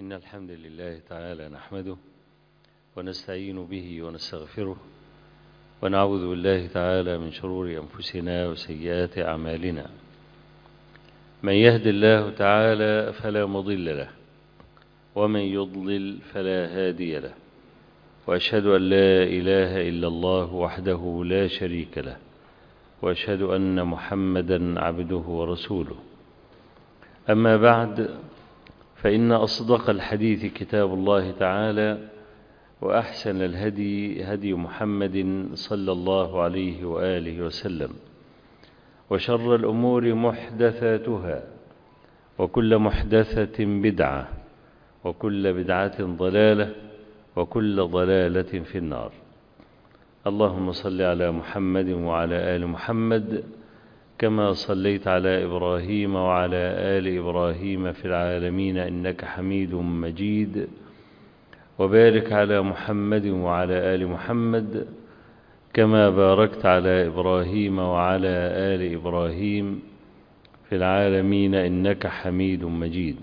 إن الحمد لله تعالى نحمده ونستعين به ونستغفره ونعوذ بالله تعالى من شرور أنفسنا وسيئات أعمالنا من يهد الله تعالى فلا مضل له ومن يضلل فلا هادي له وأشهد أن لا إله إلا الله وحده لا شريك له وأشهد أن محمدا عبده ورسوله أما بعد فإن أصدق الحديث كتاب الله تعالى وأحسن الهدي هدي محمد صلى الله عليه وآله وسلم وشر الأمور محدثاتها وكل محدثة بدعة وكل بدعة ضلالة وكل ضلالة في النار اللهم صل على محمد وعلى آل محمد كما صليت على إبراهيم وعلى آل إبراهيم في العالمين إنك حميد مجيد وبارك على محمد وعلى آل محمد كما باركت على إبراهيم وعلى آل إبراهيم في العالمين إنك حميد مجيد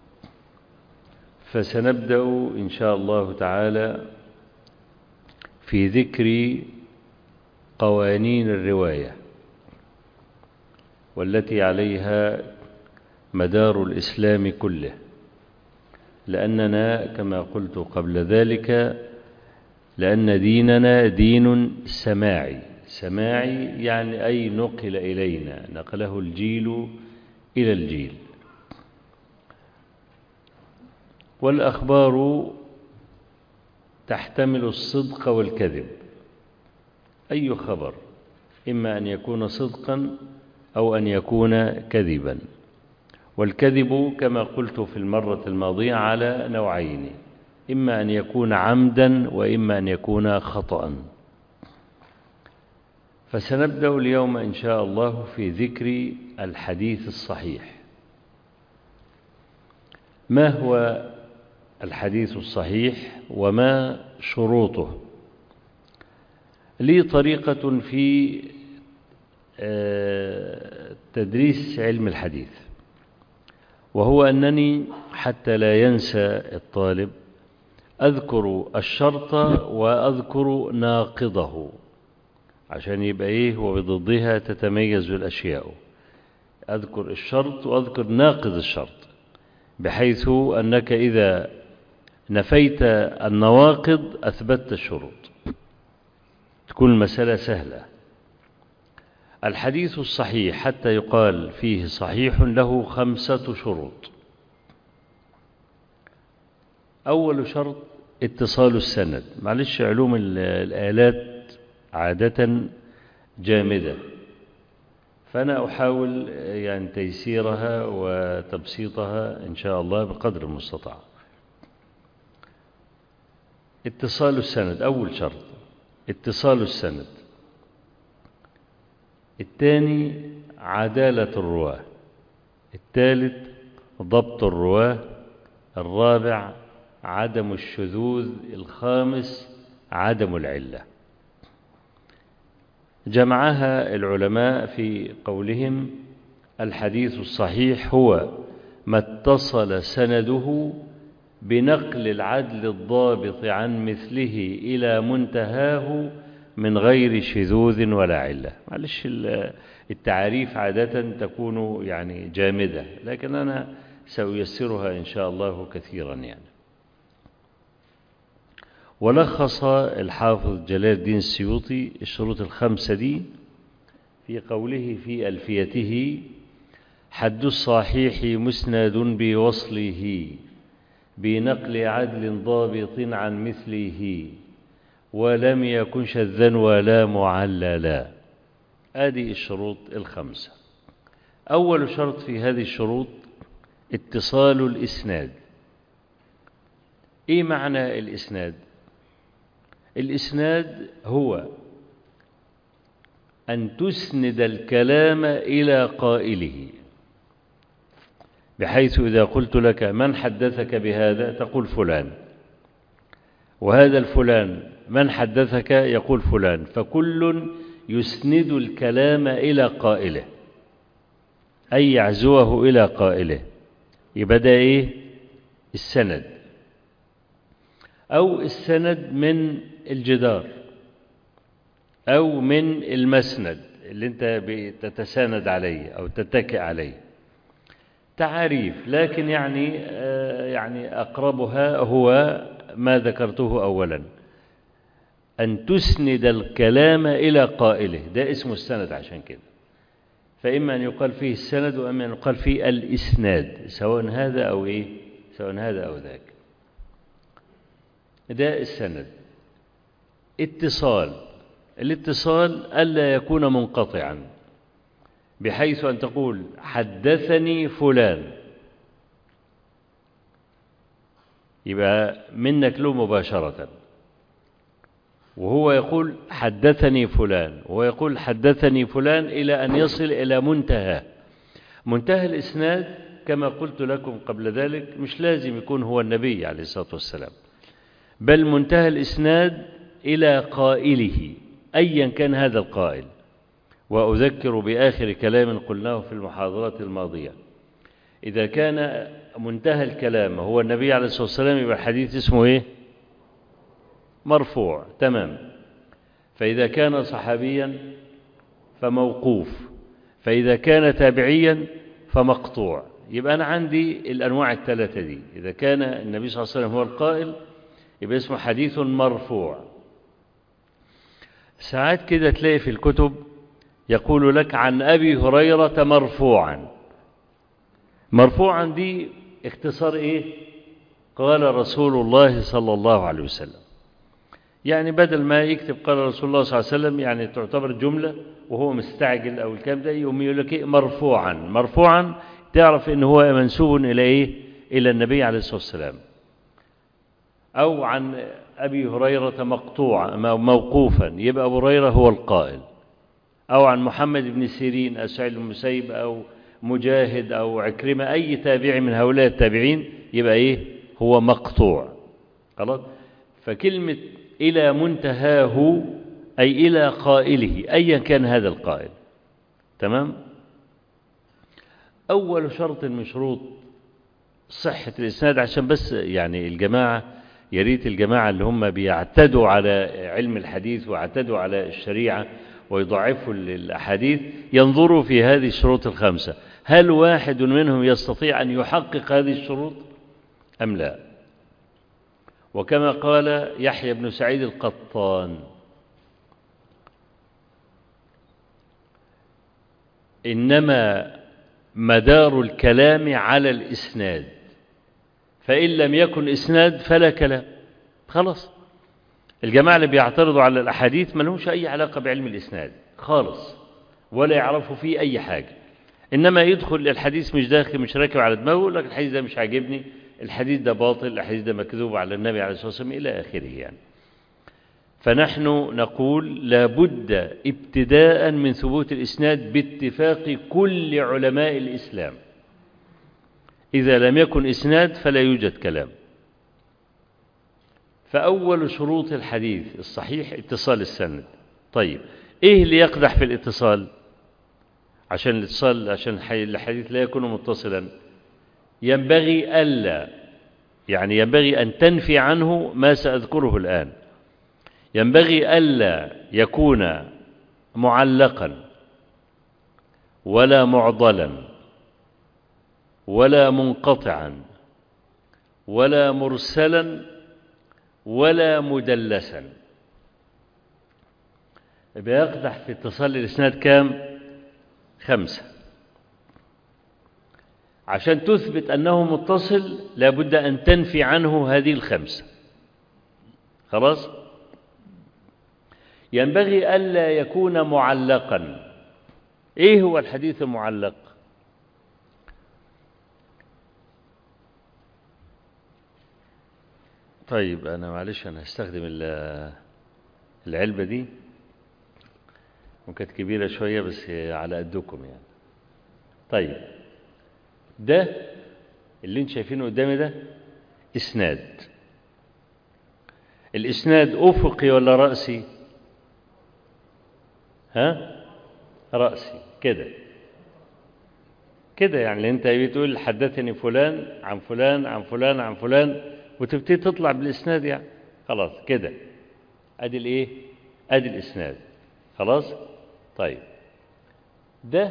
فسنبدأ إن شاء الله تعالى في ذكر قوانين الرواية والتي عليها مدار الإسلام كله لأننا كما قلت قبل ذلك لأن ديننا دين سماعي سماعي يعني أي نقل إلينا نقله الجيل إلى الجيل والأخبار تحتمل الصدق والكذب أي خبر إما أن يكون صدقا أو أن يكون كذبا والكذب كما قلت في المرة الماضية على نوعين إما أن يكون عمدا وإما أن يكون خطأ فسنبدأ اليوم إن شاء الله في ذكر الحديث الصحيح ما هو الحديث الصحيح وما شروطه لي طريقة في تدريس علم الحديث وهو أنني حتى لا ينسى الطالب أذكر الشرط وأذكر ناقضه عشان يبقى إيه وبضدها تتميز الأشياء أذكر الشرط وأذكر ناقض الشرط بحيث أنك إذا نفيت النواقض أثبتت الشروط تكون المسألة سهلة الحديث الصحيح حتى يقال فيه صحيح له خمسة شروط أول شرط اتصال السند معلش علوم الآلات عادة جامدة فأنا أحاول يعني تيسيرها وتبسيطها إن شاء الله بقدر المستطاع اتصال السند أول شرط اتصال السند الثاني عدالة الرواة الثالث ضبط الرواة الرابع عدم الشذوذ الخامس عدم العلة جمعها العلماء في قولهم الحديث الصحيح هو ما اتصل سنده بنقل العدل الضابط عن مثله إلى منتهاه من غير شذوذ ولا علة معلش التعاريف عادة تكون يعني جامدة لكن أنا سأيسرها إن شاء الله كثيرا يعني ولخص الحافظ جلال الدين السيوطي الشروط الخمسة دي في قوله في ألفيته حد الصحيح مسند بوصله بنقل عدل ضابط عن مثله ولم يكن شذا ولا معللا هذه الشروط الخمسة أول شرط في هذه الشروط اتصال الإسناد إيه معنى الإسناد الإسناد هو أن تسند الكلام إلى قائله بحيث إذا قلت لك من حدثك بهذا تقول فلان وهذا الفلان من حدثك يقول فلان فكل يسند الكلام إلى قائله أي يعزوه إلى قائله يبقى ده إيه السند أو السند من الجدار أو من المسند اللي أنت بتتساند عليه أو تتكئ عليه تعاريف لكن يعني يعني أقربها هو ما ذكرته أولا أن تسند الكلام إلى قائله ده اسمه السند عشان كده فإما أن يقال فيه السند وإما أن يقال فيه الإسناد سواء هذا أو إيه سواء هذا أو ذاك ده السند اتصال الاتصال ألا يكون منقطعا بحيث أن تقول حدثني فلان يبقى منك له مباشرة وهو يقول حدثني فلان وهو يقول حدثني فلان إلى أن يصل إلى منتهى منتهى الإسناد كما قلت لكم قبل ذلك مش لازم يكون هو النبي عليه الصلاة والسلام بل منتهى الإسناد إلى قائله أيا كان هذا القائل وأذكر بآخر كلام قلناه في المحاضرات الماضية إذا كان منتهى الكلام هو النبي عليه الصلاة والسلام يبقى الحديث اسمه إيه مرفوع تمام فإذا كان صحابيا فموقوف فإذا كان تابعيا فمقطوع يبقى أنا عندي الأنواع الثلاثة دي إذا كان النبي صلى الله عليه وسلم هو القائل يبقى اسمه حديث مرفوع ساعات كده تلاقي في الكتب يقول لك عن أبي هريرة مرفوعا مرفوعا دي اختصار إيه قال رسول الله صلى الله عليه وسلم يعني بدل ما يكتب قال رسول الله صلى الله عليه وسلم يعني تعتبر جملة وهو مستعجل أو الكلام ده يقوم يقول لك إيه مرفوعا مرفوعا تعرف إن هو منسوب إلى إيه إلى النبي عليه الصلاة والسلام أو عن أبي هريرة مقطوعا موقوفا يبقى أبو هريرة هو القائل أو عن محمد بن سيرين أو سعيد المسيب أو مجاهد أو عكرمة أي تابع من هؤلاء التابعين يبقى إيه هو مقطوع خلاص فكلمة إلى منتهاه أي إلى قائله أيا كان هذا القائل تمام أول شرط من شروط صحة الإسناد عشان بس يعني الجماعة يا ريت الجماعة اللي هم بيعتدوا على علم الحديث واعتدوا على الشريعة ويضعفوا الأحاديث ينظروا في هذه الشروط الخمسة هل واحد منهم يستطيع أن يحقق هذه الشروط أم لا وكما قال يحيى بن سعيد القطان إنما مدار الكلام على الإسناد فإن لم يكن إسناد فلا كلام خلاص الجماعة اللي بيعترضوا على الأحاديث ما لهمش أي علاقة بعلم الإسناد خالص ولا يعرفوا فيه أي حاجة إنما يدخل الحديث مش داخل مش راكب على دماغه يقول لك الحديث ده مش عاجبني الحديث ده باطل الحديث ده مكذوب على النبي عليه الصلاة والسلام إلى آخره يعني فنحن نقول لابد ابتداء من ثبوت الإسناد باتفاق كل علماء الإسلام إذا لم يكن إسناد فلا يوجد كلام فأول شروط الحديث الصحيح اتصال السند طيب إيه اللي يقدح في الاتصال عشان الاتصال عشان الحديث لا يكون متصلا ينبغي ألا يعني ينبغي أن تنفي عنه ما سأذكره الآن ينبغي ألا يكون معلقا ولا معضلا ولا منقطعا ولا مرسلا ولا مدلسا بيقدح في اتصال الإسناد كام خمسة عشان تثبت أنه متصل لابد أن تنفي عنه هذه الخمسة خلاص ينبغي ألا يكون معلقا إيه هو الحديث المعلق طيب أنا معلش أنا هستخدم العلبة دي وكانت كبيرة شوية بس على قدكم يعني طيب ده اللي انت شايفينه قدامي ده اسناد الاسناد افقي ولا راسي ها راسي كده كده يعني انت بتقول حدثني فلان عن فلان عن فلان عن فلان وتبتدي تطلع بالاسناد يعني خلاص كده ادي الايه ادي الاسناد خلاص طيب ده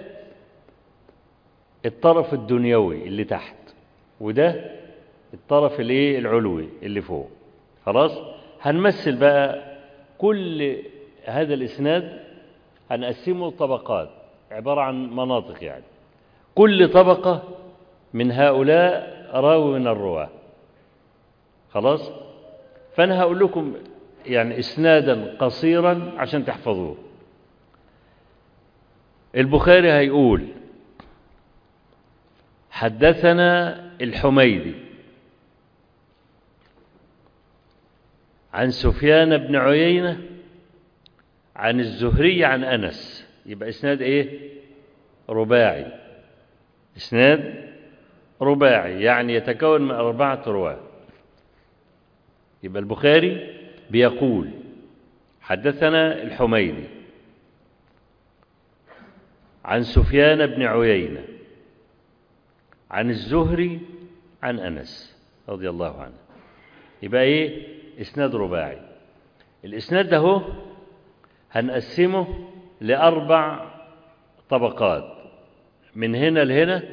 الطرف الدنيوي اللي تحت وده الطرف الايه العلوي اللي فوق خلاص هنمثل بقى كل هذا الاسناد هنقسمه طبقات عبارة عن مناطق يعني كل طبقة من هؤلاء راوي من الرواة خلاص فأنا هقول لكم يعني إسنادا قصيرا عشان تحفظوه البخاري هيقول حدثنا الحميدي عن سفيان بن عيينة عن الزهري عن أنس يبقى إسناد إيه رباعي إسناد رباعي يعني يتكون من أربعة رواة يبقى البخاري بيقول حدثنا الحميدي عن سفيان بن عيينة عن الزهري عن أنس رضي الله عنه يبقى إيه إسناد رباعي الإسناد ده هو هنقسمه لأربع طبقات من هنا لهنا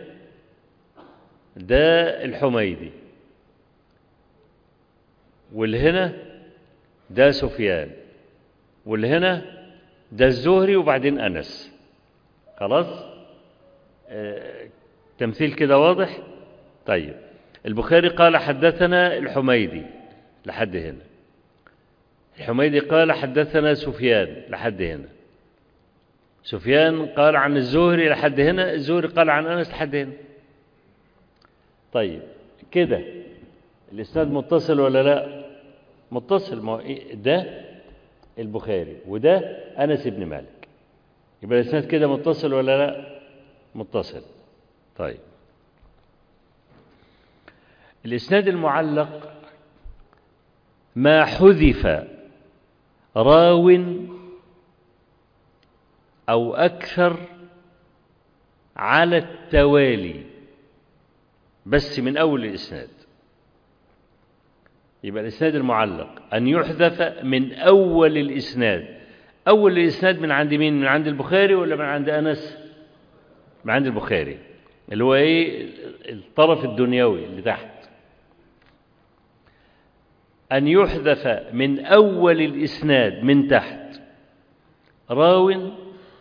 ده الحميدي والهنا ده سفيان والهنا ده الزهري وبعدين أنس خلاص آه تمثيل كده واضح طيب البخاري قال حدثنا الحميدي لحد هنا الحميدي قال حدثنا سفيان لحد هنا سفيان قال عن الزهري لحد هنا الزهري قال عن أنس لحد هنا طيب كده الإسناد متصل ولا لا متصل ما ده البخاري وده أنس بن مالك يبقى الإسناد كده متصل ولا لا متصل طيب الإسناد المعلق ما حذف راو أو أكثر على التوالي بس من أول الإسناد يبقى الإسناد المعلق أن يحذف من أول الإسناد أول الإسناد من عند مين من عند البخاري ولا من عند أنس من عند البخاري اللي هو إيه الطرف الدنيوي اللي تحت أن يحذف من أول الإسناد من تحت راو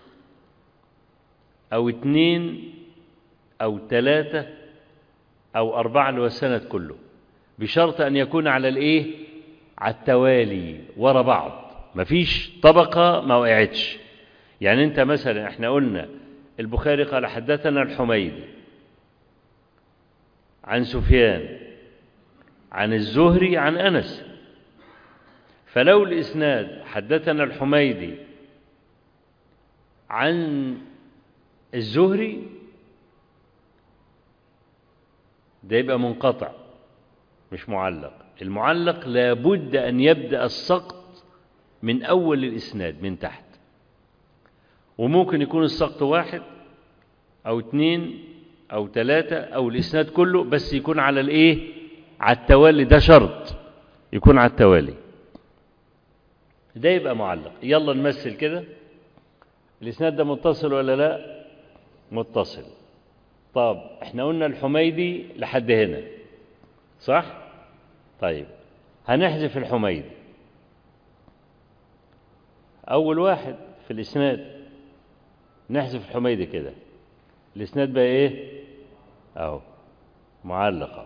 أو اثنين أو ثلاثة أو أربعة اللي هو السند كله بشرط أن يكون على الإيه؟ على التوالي ورا بعض مفيش طبقة ما وقعتش يعني أنت مثلا احنا قلنا البخاري قال حدثنا الحميدي عن سفيان عن الزهري عن أنس فلو الإسناد حدثنا الحميدي عن الزهري ده يبقى منقطع مش معلق المعلق لابد أن يبدأ السقط من أول الإسناد من تحت وممكن يكون السقط واحد أو اتنين أو تلاتة أو الإسناد كله بس يكون على الإيه على التوالي ده شرط يكون على التوالي ده يبقى معلق يلا نمثل كده الإسناد ده متصل ولا لا متصل طب احنا قلنا الحميدي لحد هنا صح طيب هنحذف الحميدي أول واحد في الإسناد نحذف الحميدي كده الإسناد بقى إيه أهو معلقة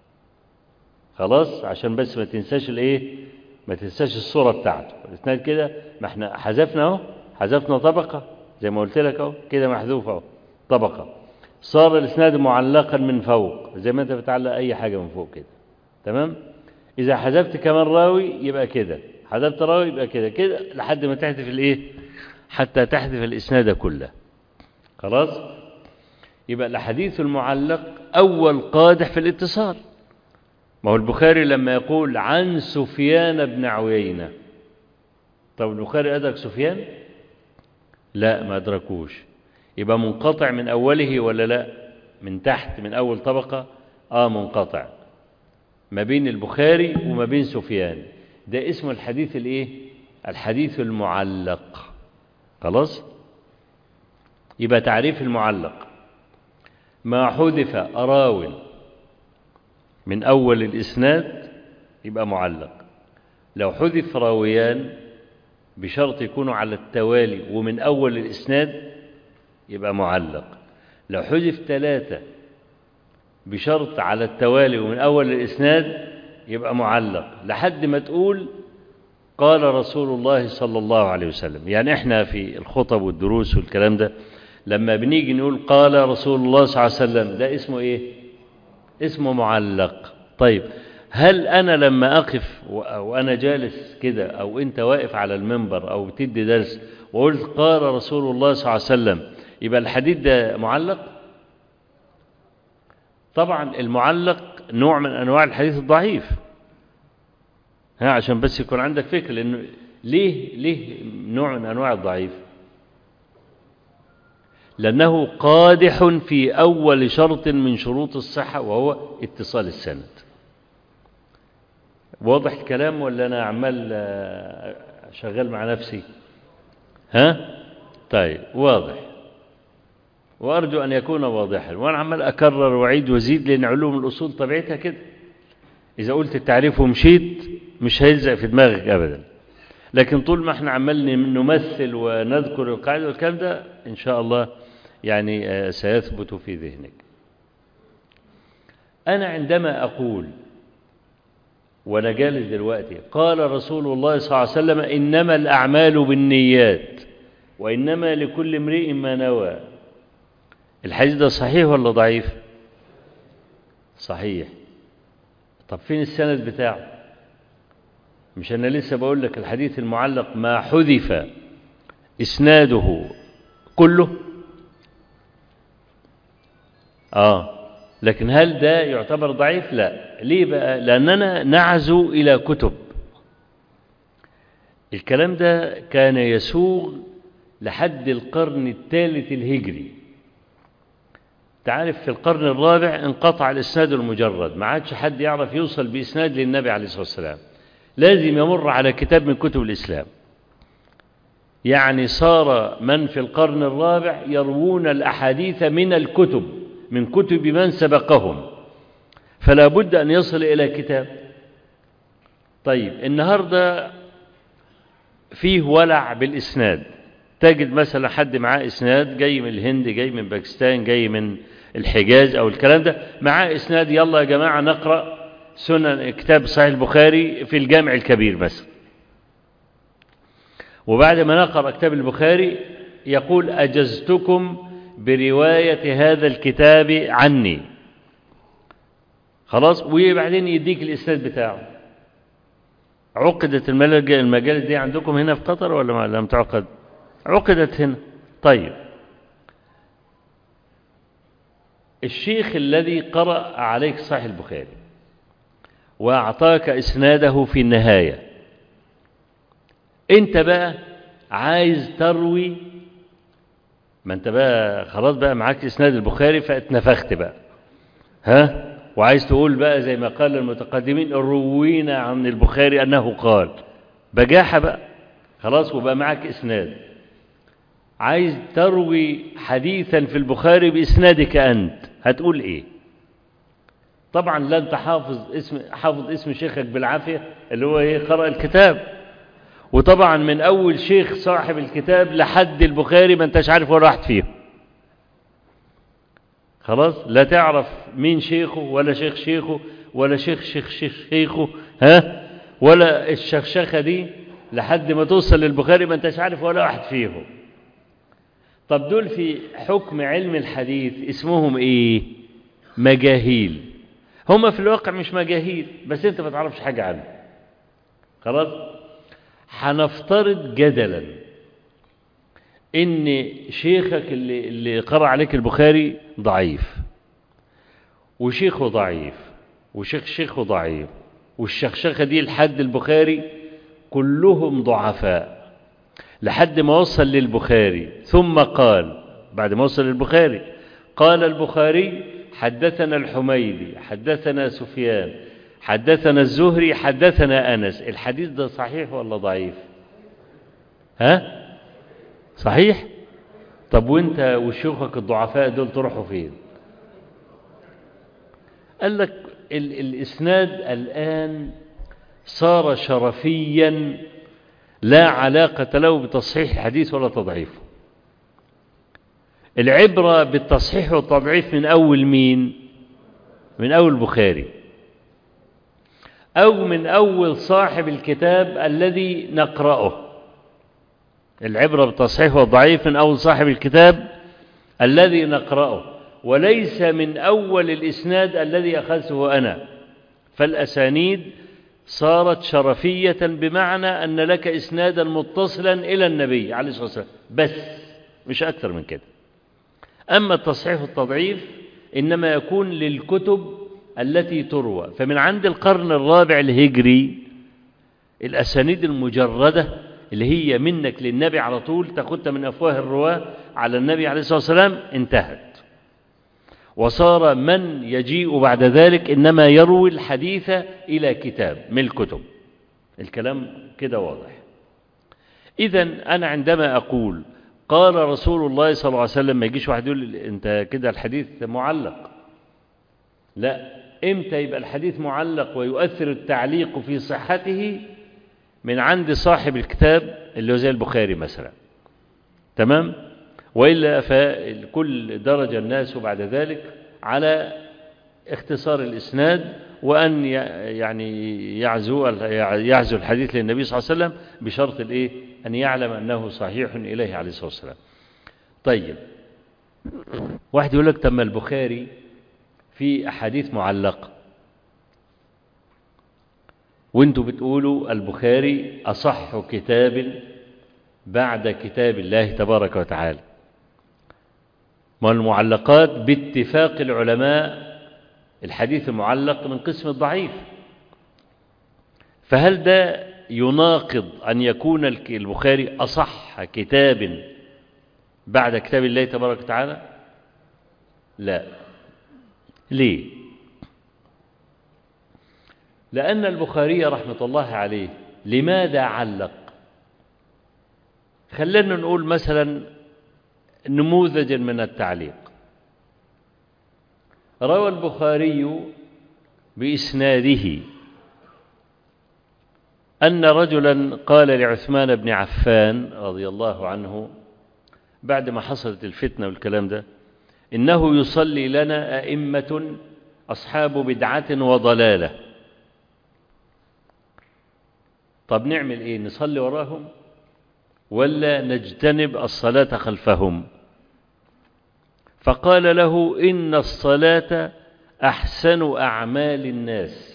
خلاص عشان بس ما تنساش الإيه ما تنساش الصورة بتاعته الإسناد كده ما احنا حذفنا أهو حذفنا طبقة زي ما قلت لك أهو كده محذوف أهو طبقة صار الإسناد معلقا من فوق زي ما أنت بتعلق أي حاجة من فوق كده تمام إذا حذفت كمان راوي يبقى كده حذفت راوي يبقى كده كده لحد ما تحذف الإيه حتى تحذف الإسناد كله خلاص يبقى الحديث المعلق أول قادح في الاتصال ما هو البخاري لما يقول عن سفيان بن عيينة طب البخاري أدرك سفيان لا ما أدركوش يبقى منقطع من أوله ولا لا من تحت من أول طبقة آه منقطع ما بين البخاري وما بين سفيان ده اسمه الحديث الايه الحديث المعلق خلاص يبقى تعريف المعلق ما حذف أراو من أول الإسناد يبقى معلق لو حذف راويان بشرط يكونوا على التوالي ومن أول الإسناد يبقى معلق لو حذف ثلاثة بشرط على التوالي ومن أول الإسناد يبقى معلق لحد ما تقول قال رسول الله صلى الله عليه وسلم يعني احنا في الخطب والدروس والكلام ده لما بنيجي نقول قال رسول الله صلى الله عليه وسلم ده اسمه ايه اسمه معلق طيب هل انا لما اقف وانا جالس كده او انت واقف على المنبر او بتدي درس وقلت قال رسول الله صلى الله عليه وسلم يبقى الحديث ده معلق طبعا المعلق نوع من انواع الحديث الضعيف ها عشان بس يكون عندك فكر لانه ليه ليه نوع من انواع الضعيف لانه قادح في اول شرط من شروط الصحه وهو اتصال السند واضح الكلام ولا انا عمال شغال مع نفسي ها طيب واضح وارجو ان يكون واضحا وانا عمال اكرر واعيد وازيد لان علوم الاصول طبيعتها كده اذا قلت التعريف ومشيت مش هيلزق في دماغك ابدا لكن طول ما احنا عمال نمثل ونذكر القاعده والكلام ده ان شاء الله يعني سيثبت في ذهنك انا عندما اقول وانا جالس دلوقتي قال رسول الله صلى الله عليه وسلم انما الاعمال بالنيات وانما لكل امرئ ما نوى الحديث ده صحيح ولا ضعيف صحيح طب فين السند بتاعه مش انا لسه بقول لك الحديث المعلق ما حذف اسناده كله اه لكن هل ده يعتبر ضعيف لا ليه بقى لاننا نعزو الى كتب الكلام ده كان يسوغ لحد القرن الثالث الهجري تعرف في القرن الرابع انقطع الإسناد المجرد ما عادش حد يعرف يوصل بإسناد للنبي عليه الصلاة والسلام لازم يمر على كتاب من كتب الإسلام يعني صار من في القرن الرابع يروون الأحاديث من الكتب من كتب من سبقهم فلا بد أن يصل إلى كتاب طيب النهاردة فيه ولع بالإسناد تجد مثلا حد معاه إسناد جاي من الهند جاي من باكستان جاي من الحجاز أو الكلام ده معاه إسناد يلا يا جماعة نقرأ سنن كتاب صحيح البخاري في الجامع الكبير مثلا وبعد ما نقرأ كتاب البخاري يقول أجزتكم برواية هذا الكتاب عني خلاص وبعدين يديك الإسناد بتاعه عقدت المجال دي عندكم هنا في قطر ولا ما لم تعقد عقدت هنا طيب الشيخ الذي قرأ عليك صحيح البخاري وأعطاك إسناده في النهاية أنت بقى عايز تروي ما أنت بقى خلاص بقى معاك إسناد البخاري فاتنفخت بقى ها وعايز تقول بقى زي ما قال المتقدمين روينا عن البخاري أنه قال بجاحة بقى خلاص وبقى معاك إسناد عايز تروي حديثا في البخاري بإسنادك أنت هتقول إيه طبعا لا أنت حافظ اسم حافظ اسم شيخك بالعافية اللي هو إيه قرأ الكتاب وطبعا من أول شيخ صاحب الكتاب لحد البخاري ما أنتش عارف ولا واحد فيهم خلاص لا تعرف مين شيخه ولا شيخ شيخه ولا شيخ شيخ شيخ شيخه ها ولا الشخشخة دي لحد ما توصل للبخاري ما أنتش عارف ولا واحد فيهم طب دول في حكم علم الحديث اسمهم ايه مجاهيل هم في الواقع مش مجاهيل بس انت ما تعرفش حاجة عنه خلاص هنفترض جدلا ان شيخك اللي, اللي قرأ عليك البخاري ضعيف وشيخه ضعيف وشيخ شيخه ضعيف والشخشخة دي لحد البخاري كلهم ضعفاء لحد ما وصل للبخاري ثم قال بعد ما وصل للبخاري قال البخاري حدثنا الحميدي حدثنا سفيان حدثنا الزهري حدثنا أنس الحديث ده صحيح ولا ضعيف ها صحيح طب وانت وشيوخك الضعفاء دول تروحوا فين قال لك ال الإسناد الآن صار شرفيا لا علاقة له بتصحيح الحديث ولا تضعيفه العبرة بالتصحيح والتضعيف من أول مين من أول البخاري أو من أول صاحب الكتاب الذي نقرأه العبرة بالتصحيح والضعيف من أول صاحب الكتاب الذي نقرأه وليس من أول الإسناد الذي أخذته أنا فالأسانيد صارت شرفية بمعنى أن لك إسنادا متصلا إلى النبي عليه الصلاة والسلام بس مش أكثر من كده أما التصحيح والتضعيف إنما يكون للكتب التي تروى فمن عند القرن الرابع الهجري الأسانيد المجردة اللي هي منك للنبي على طول تاخدها من أفواه الرواة على النبي عليه الصلاة والسلام انتهت وصار من يجيء بعد ذلك إنما يروي الحديث إلى كتاب من الكتب الكلام كده واضح إذا أنا عندما أقول قال رسول الله صلى الله عليه وسلم ما يجيش واحد يقول أنت كده الحديث معلق لا إمتى يبقى الحديث معلق ويؤثر التعليق في صحته من عند صاحب الكتاب اللي هو زي البخاري مثلا تمام وإلا فكل درجة الناس بعد ذلك على اختصار الإسناد وأن يعني يعزو يعزو الحديث للنبي صلى الله عليه وسلم بشرط الإيه أن يعلم أنه صحيح إليه عليه الصلاة والسلام طيب واحد يقول لك تم البخاري في أحاديث معلقة وانتوا بتقولوا البخاري أصح كتاب بعد كتاب الله تبارك وتعالى ما المعلقات باتفاق العلماء الحديث المعلق من قسم الضعيف فهل ده يناقض أن يكون البخاري أصح كتاب بعد كتاب الله تبارك وتعالى لا ليه لأن البخاري رحمة الله عليه لماذا علق خلينا نقول مثلا نموذجا من التعليق روى البخاري بإسناده أن رجلا قال لعثمان بن عفان رضي الله عنه بعد ما حصلت الفتنة والكلام ده إنه يصلي لنا أئمة أصحاب بدعة وضلالة طب نعمل إيه نصلي وراهم ولا نجتنب الصلاة خلفهم فقال له إن الصلاة أحسن أعمال الناس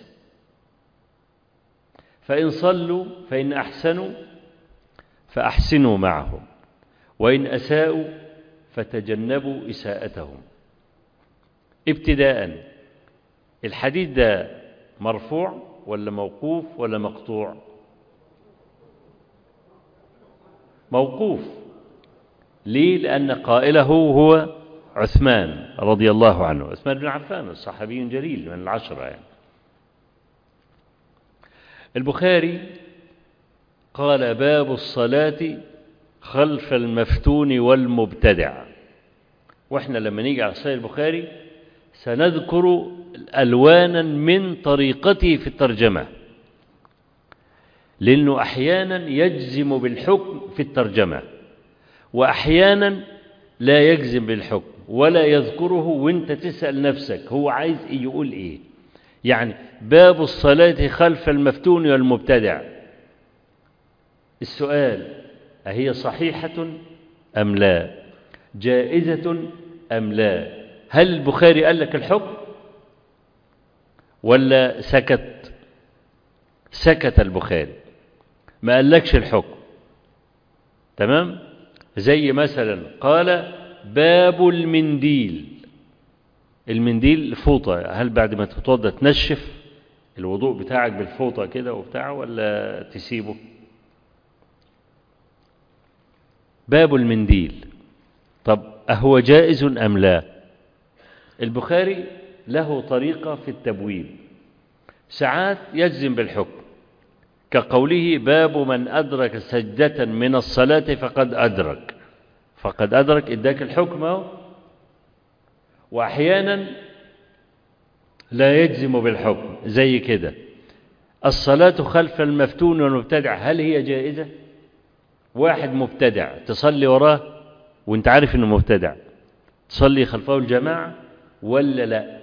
فإن صلوا فإن أحسنوا فأحسنوا معهم وإن أساءوا فتجنبوا إساءتهم ابتداء الحديث ده مرفوع ولا موقوف ولا مقطوع موقوف ليه لأن قائله هو عثمان رضي الله عنه عثمان بن عفان الصحابي جليل من العشرة يعني البخاري قال باب الصلاة خلف المفتون والمبتدع واحنا لما نيجي على صحيح البخاري سنذكر ألوانا من طريقته في الترجمة لأنه أحيانا يجزم بالحكم في الترجمة وأحيانا لا يجزم بالحكم ولا يذكره وانت تسأل نفسك هو عايز إيه يقول إيه يعني باب الصلاة خلف المفتون والمبتدع السؤال أهي صحيحة أم لا جائزة أم لا هل البخاري قال لك الحكم ولا سكت سكت البخاري ما قالكش الحكم تمام زي مثلا قال باب المنديل المنديل الفوطة هل بعد ما تتوضى تنشف الوضوء بتاعك بالفوطة كده وبتاع ولا تسيبه باب المنديل طب أهو جائز أم لا البخاري له طريقة في التبويب ساعات يجزم بالحكم كقوله باب من أدرك سجدة من الصلاة فقد أدرك فقد أدرك إداك الحكم أهو. وأحيانا لا يجزم بالحكم زي كده الصلاة خلف المفتون والمبتدع هل هي جائزة واحد مبتدع تصلي وراه وانت عارف انه مبتدع تصلي خلفه الجماعة ولا لا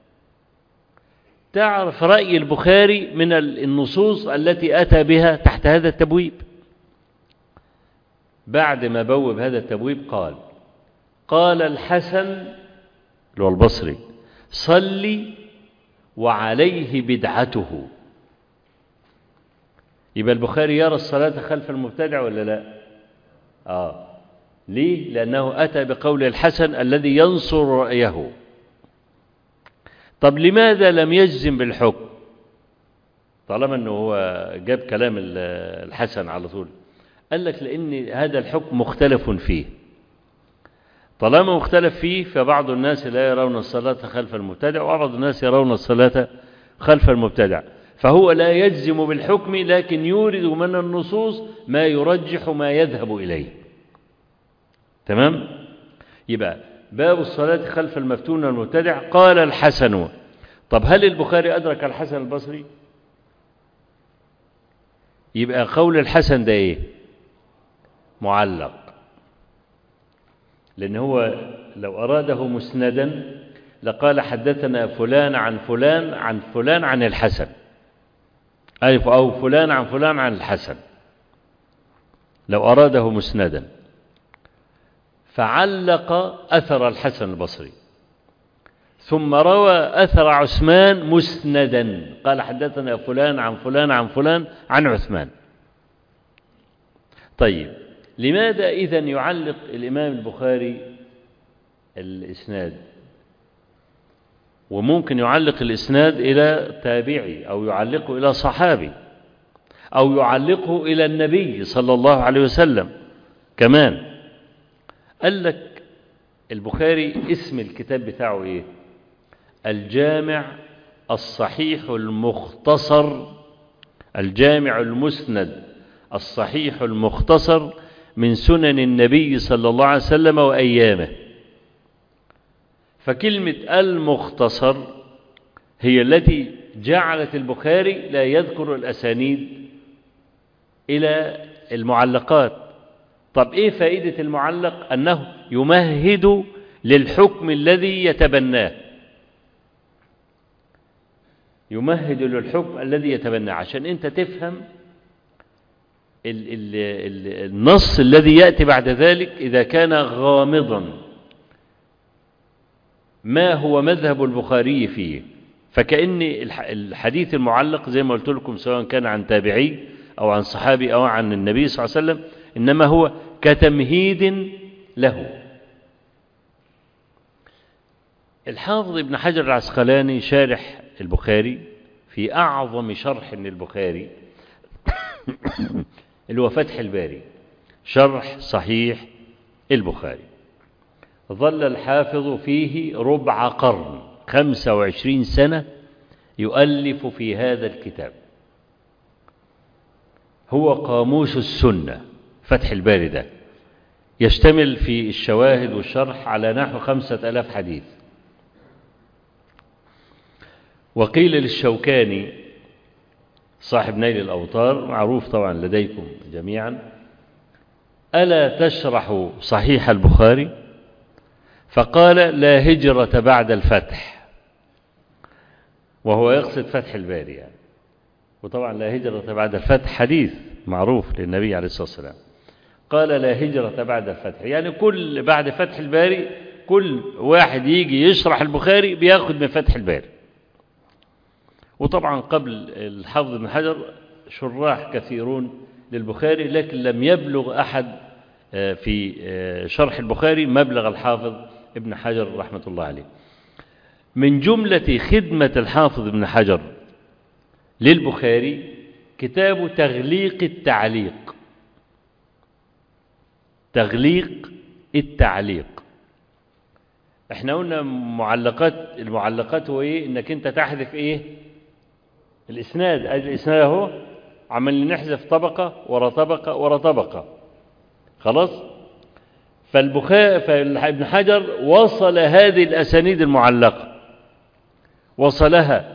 تعرف رأي البخاري من النصوص التي أتى بها تحت هذا التبويب بعد ما بوب هذا التبويب قال قال الحسن اللي هو البصري صلي وعليه بدعته يبقى البخاري يرى الصلاة خلف المبتدع ولا لا آه ليه لأنه أتى بقول الحسن الذي ينصر رأيه طب لماذا لم يجزم بالحكم طالما أنه هو جاب كلام الحسن على طول قال لك لأن هذا الحكم مختلف فيه طالما مختلف فيه فبعض الناس لا يرون الصلاة خلف المبتدع وبعض الناس يرون الصلاة خلف المبتدع فهو لا يجزم بالحكم لكن يورد من النصوص ما يرجح ما يذهب إليه تمام يبقى باب الصلاة خلف المفتون والمبتدع قال الحسن طب هل البخاري أدرك الحسن البصري يبقى قول الحسن ده ايه معلق لأن هو لو أراده مسندا لقال حدثنا فلان عن فلان عن فلان عن الحسن ألف أو فلان عن فلان عن الحسن لو أراده مسندا فعلق أثر الحسن البصري ثم روى أثر عثمان مسندا قال حدثنا فلان عن فلان عن فلان عن عثمان طيب لماذا إذا يعلق الإمام البخاري الإسناد وممكن يعلق الإسناد إلى تابعي أو يعلقه إلى صحابي أو يعلقه إلى النبي صلى الله عليه وسلم كمان قال لك البخاري اسم الكتاب بتاعه إيه الجامع الصحيح المختصر الجامع المسند الصحيح المختصر من سنن النبي صلى الله عليه وسلم وأيامه فكلمة المختصر هي التي جعلت البخاري لا يذكر الأسانيد إلى المعلقات طب إيه فائدة المعلق أنه يمهد للحكم الذي يتبناه يمهد للحكم الذي يتبناه عشان أنت تفهم ال ال ال النص الذي يأتي بعد ذلك إذا كان غامضا ما هو مذهب البخاري فيه فكأن الحديث المعلق زي ما قلت لكم سواء كان عن تابعي أو عن صحابي أو عن النبي صلى الله عليه وسلم إنما هو كتمهيد له الحافظ ابن حجر العسقلاني شارح البخاري في أعظم شرح للبخاري اللي هو فتح الباري شرح صحيح البخاري ظل الحافظ فيه ربع قرن خمسة وعشرين سنة يؤلف في هذا الكتاب هو قاموس السنة فتح الباري ده يشتمل في الشواهد والشرح على نحو خمسة ألاف حديث وقيل للشوكاني صاحب نيل الأوطار معروف طبعا لديكم جميعا ألا تشرح صحيح البخاري فقال لا هجرة بعد الفتح وهو يقصد فتح الباري يعني وطبعا لا هجرة بعد الفتح حديث معروف للنبي عليه الصلاة والسلام قال لا هجرة بعد الفتح يعني كل بعد فتح الباري كل واحد يجي يشرح البخاري بياخد من فتح الباري وطبعا قبل الحافظ بن حجر شراح كثيرون للبخاري لكن لم يبلغ أحد في شرح البخاري مبلغ الحافظ ابن حجر رحمة الله عليه من جملة خدمة الحافظ ابن حجر للبخاري كتاب تغليق التعليق تغليق التعليق احنا قلنا معلقات المعلقات هو ايه انك انت تحذف ايه الاسناد ادي الاسناد اهو عمال نحذف طبقة ورا طبقة ورا طبقة خلاص فالبخاري فابن حجر وصل هذه الاسانيد المعلقة وصلها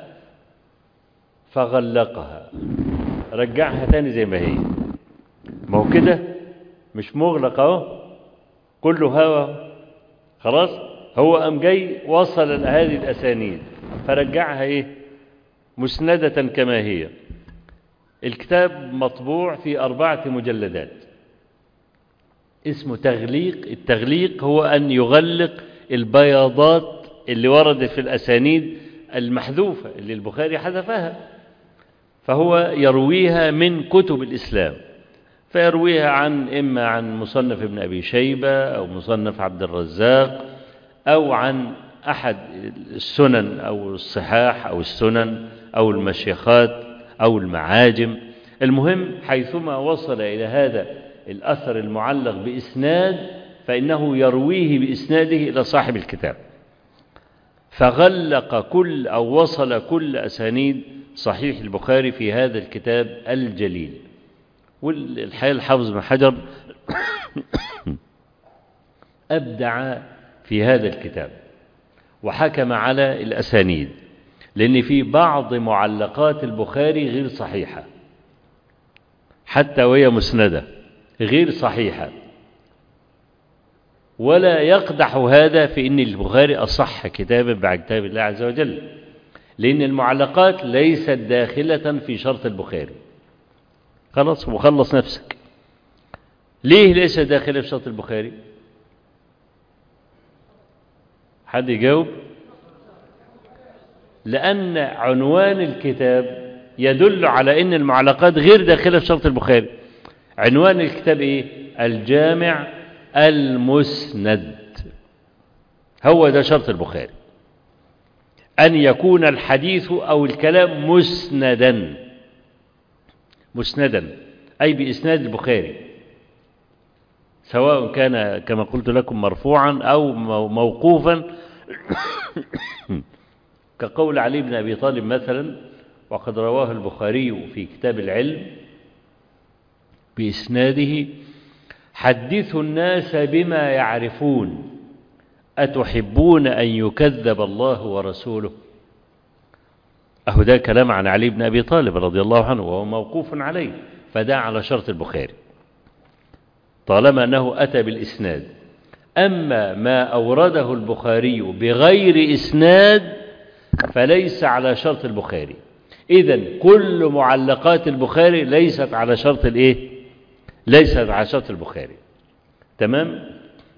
فغلقها رجعها تاني زي ما هي ما هو كده مش مغلق اهو كله هوا خلاص هو قام جاي وصل هذه الاسانيد فرجعها ايه مسندة كما هي الكتاب مطبوع في أربعة مجلدات اسمه تغليق التغليق هو أن يغلق البياضات اللي وردت في الأسانيد المحذوفة اللي البخاري حذفها فهو يرويها من كتب الإسلام فيرويها عن إما عن مصنف ابن أبي شيبة أو مصنف عبد الرزاق أو عن أحد السنن أو الصحاح أو السنن أو المشيخات أو المعاجم المهم حيثما وصل إلى هذا الأثر المعلق بإسناد فإنه يرويه بإسناده إلى صاحب الكتاب فغلق كل أو وصل كل أسانيد صحيح البخاري في هذا الكتاب الجليل والحقيقة الحافظ بن حجر أبدع في هذا الكتاب وحكم على الأسانيد لأن في بعض معلقات البخاري غير صحيحة حتى وهي مسندة غير صحيحة ولا يقدح هذا في أن البخاري أصح كتابا بعد كتاب الله عز وجل لأن المعلقات ليست داخلة في شرط البخاري خلاص وخلص نفسك ليه ليس داخلة في شرط البخاري حد يجاوب لأن عنوان الكتاب يدل على أن المعلقات غير داخلة في شرط البخاري عنوان الكتاب إيه الجامع المسند هو ده شرط البخاري أن يكون الحديث أو الكلام مسندا مسندا أي بإسناد البخاري سواء كان كما قلت لكم مرفوعا أو موقوفا كقول علي بن أبي طالب مثلا وقد رواه البخاري في كتاب العلم بإسناده حدثوا الناس بما يعرفون أتحبون أن يكذب الله ورسوله أهو ده كلام عن علي بن أبي طالب رضي الله عنه وهو موقوف عليه فده على شرط البخاري طالما أنه أتى بالإسناد أما ما أورده البخاري بغير إسناد فليس على شرط البخاري إذا كل معلقات البخاري ليست على شرط الإيه ليست على شرط البخاري تمام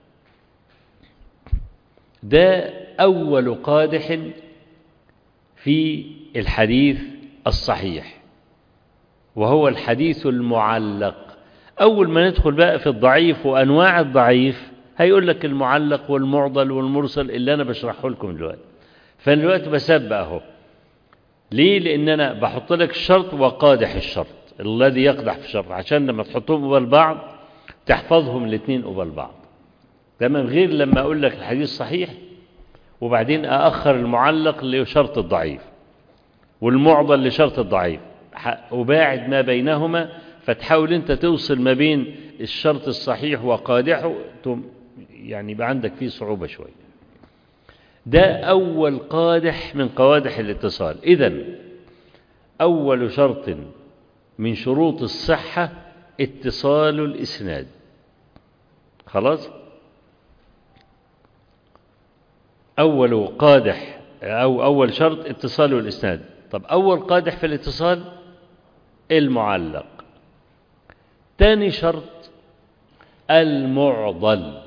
ده أول قادح في الحديث الصحيح وهو الحديث المعلق أول ما ندخل بقى في الضعيف وأنواع الضعيف هيقول لك المعلق والمعضل والمرسل اللي أنا بشرحه لكم دلوقتي فأنا دلوقتي بسبق أهو ليه لأن أنا بحط لك الشرط وقادح الشرط الذي يقدح في الشرط عشان لما تحطهم قبال بعض تحفظهم الاثنين قبال بعض تمام غير لما أقول لك الحديث صحيح وبعدين أأخر المعلق لشرط الضعيف والمعضل لشرط الضعيف وباعد ما بينهما فتحاول أنت توصل ما بين الشرط الصحيح وقادحه يعني يبقى عندك فيه صعوبة شوية ده أول قادح من قوادح الاتصال إذا أول شرط من شروط الصحة اتصال الإسناد خلاص أول قادح أو أول شرط اتصال الإسناد طب أول قادح في الاتصال المعلق تاني شرط المعضل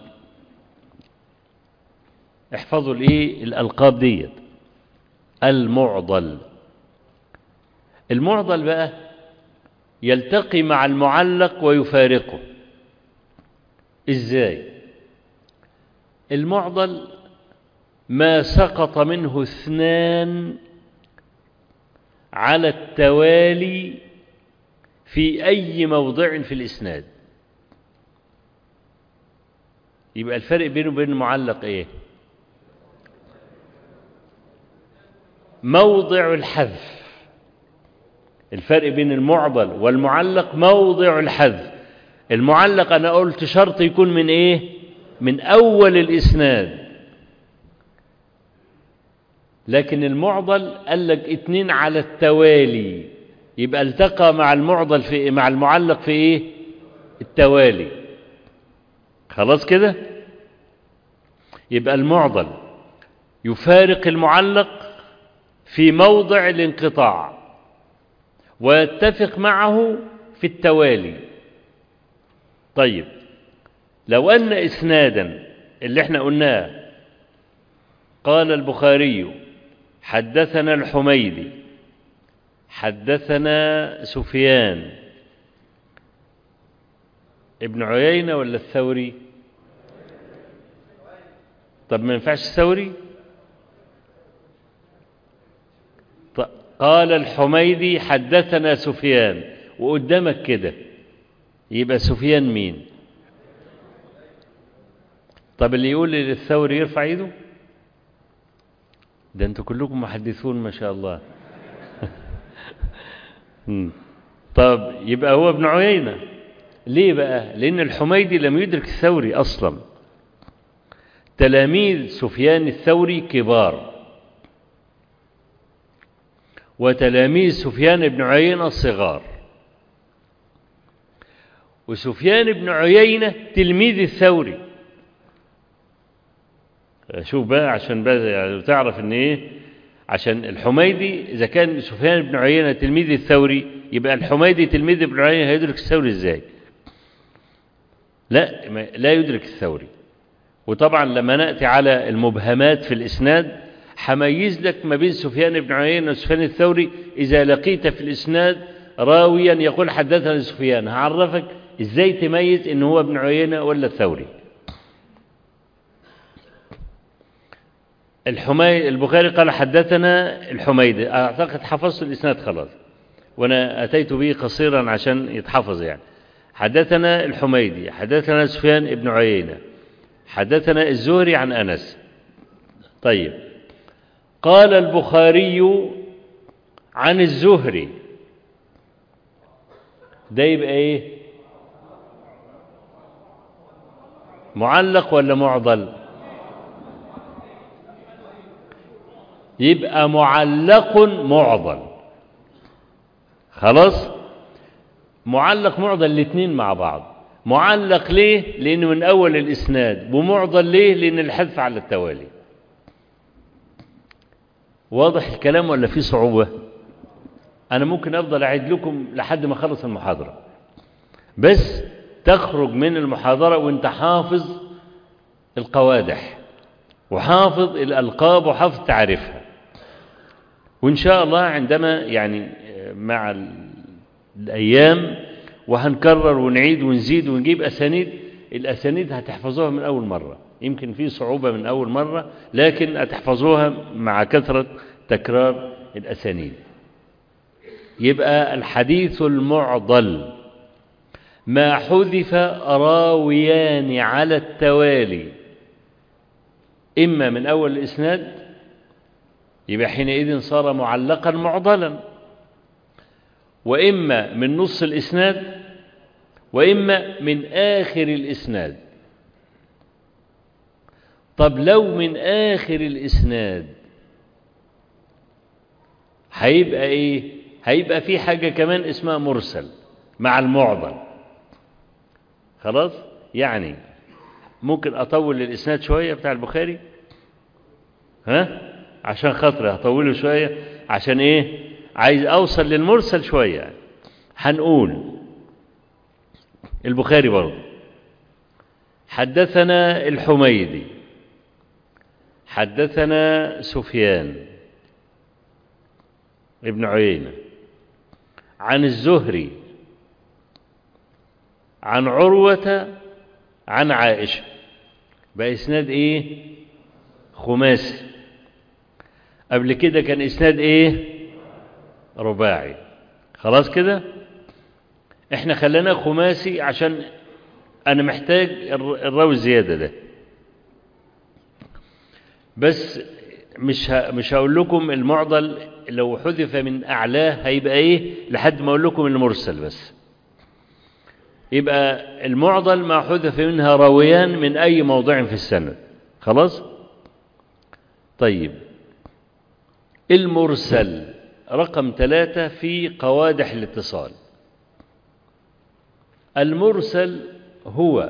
احفظوا الايه الالقاب ديت المعضل المعضل بقى يلتقي مع المعلق ويفارقه ازاي المعضل ما سقط منه اثنان على التوالي في أي موضع في الإسناد يبقى الفرق بينه وبين المعلق إيه موضع الحذف الفرق بين المعضل والمعلق موضع الحذف المعلق أنا قلت شرط يكون من إيه من أول الإسناد لكن المعضل قال لك اتنين على التوالي يبقى التقى مع المعضل في مع المعلق في ايه التوالي خلاص كده يبقى المعضل يفارق المعلق في موضع الانقطاع ويتفق معه في التوالي طيب لو أن إسنادا اللي احنا قلناه قال البخاري حدثنا الحميدي حدثنا سفيان ابن عيينة ولا الثوري طب ما ينفعش الثوري قال الحميدي حدثنا سفيان وقدامك كده يبقى سفيان مين طب اللي يقول للثوري يرفع ايده ده انتوا كلكم محدثون ما شاء الله طب يبقى هو ابن عيينة ليه بقى لأن الحميدي لم يدرك الثوري أصلا تلاميذ سفيان الثوري كبار وتلاميذ سفيان بن عيينة صغار وسفيان بن عيينة تلميذ الثوري شوف بقى عشان بقى يعني تعرف ان ايه عشان الحميدي اذا كان سفيان بن عيينة تلميذ الثوري يبقى الحميدي تلميذ ابن عيينة هيدرك الثوري ازاي لا لا يدرك الثوري وطبعا لما نأتي على المبهمات في الإسناد حميز لك ما بين سفيان بن عيينة وسفيان الثوري إذا لقيت في الإسناد راويا يقول حدثنا سفيان هعرفك إزاي تميز إن هو ابن عيينة ولا الثوري الحمي البخاري قال حدثنا الحميدي أعتقد حفظت الإسناد خلاص وأنا أتيت به قصيرا عشان يتحفظ يعني حدثنا الحميدي حدثنا سفيان ابن عيينة حدثنا الزهري عن أنس طيب قال البخاري عن الزهري ده يبقى ايه معلق ولا معضل يبقى معلق معضل خلاص معلق معضل الاثنين مع بعض معلق ليه لانه من اول الاسناد ومعضل ليه لان الحذف على التوالي واضح الكلام ولا في صعوبة انا ممكن افضل اعيد لكم لحد ما اخلص المحاضرة بس تخرج من المحاضرة وانت حافظ القوادح وحافظ الالقاب وحافظ تعرفها وان شاء الله عندما يعني مع الايام وهنكرر ونعيد ونزيد ونجيب اسانيد الاسانيد هتحفظوها من اول مره يمكن في صعوبه من اول مره لكن هتحفظوها مع كثره تكرار الاسانيد يبقى الحديث المعضل ما حذف راويان على التوالي اما من اول الاسناد يبقى حينئذ صار معلقا معضلا وإما من نص الإسناد وإما من آخر الإسناد طب لو من آخر الإسناد هيبقى إيه هيبقى في حاجة كمان اسمها مرسل مع المعضل خلاص يعني ممكن أطول الإسناد شوية بتاع البخاري ها عشان خاطري هطوله شوية عشان إيه عايز أوصل للمرسل شوية هنقول البخاري برضه حدثنا الحميدي حدثنا سفيان ابن عيينة عن الزهري عن عروة عن عائشة بقى إسناد إيه خماسي قبل كده كان إسناد إيه رباعي خلاص كده احنا خلينا خماسي عشان انا محتاج الراوي الزيادة ده بس مش ه... مش هقول لكم المعضل لو حذف من أعلاه هيبقى إيه لحد ما أقول لكم المرسل بس يبقى المعضل ما حذف منها راويان من أي موضع في السند خلاص طيب المرسل رقم ثلاثة في قوادح الاتصال المرسل هو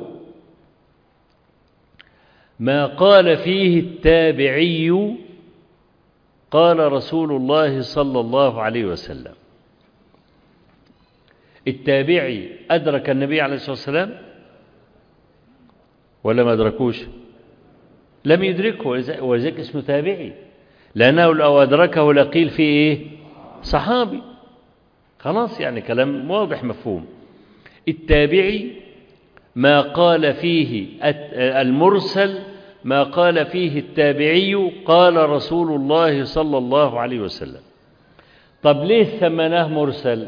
ما قال فيه التابعي قال رسول الله صلى الله عليه وسلم التابعي أدرك النبي عليه الصلاة والسلام ولا ما أدركوش لم يدركه ولذلك اسمه تابعي لأنه لو أدركه لقيل فيه إيه صحابي خلاص يعني كلام واضح مفهوم التابعي ما قال فيه المرسل ما قال فيه التابعي قال رسول الله صلى الله عليه وسلم طب ليه ثمناه مرسل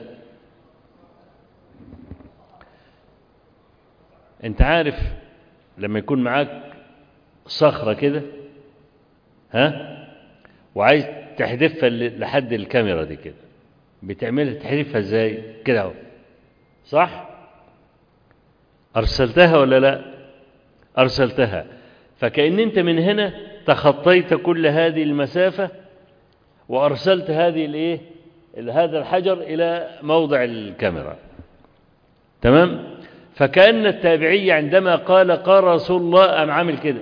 انت عارف لما يكون معاك صخرة كده ها وعايز تحذفها لحد الكاميرا دي كده بتعملها تحذفها ازاي كده اهو صح ارسلتها ولا لا ارسلتها فكأن انت من هنا تخطيت كل هذه المسافة وارسلت هذه الايه هذا الحجر الى موضع الكاميرا تمام فكأن التابعي عندما قال قال رسول الله أم عامل كده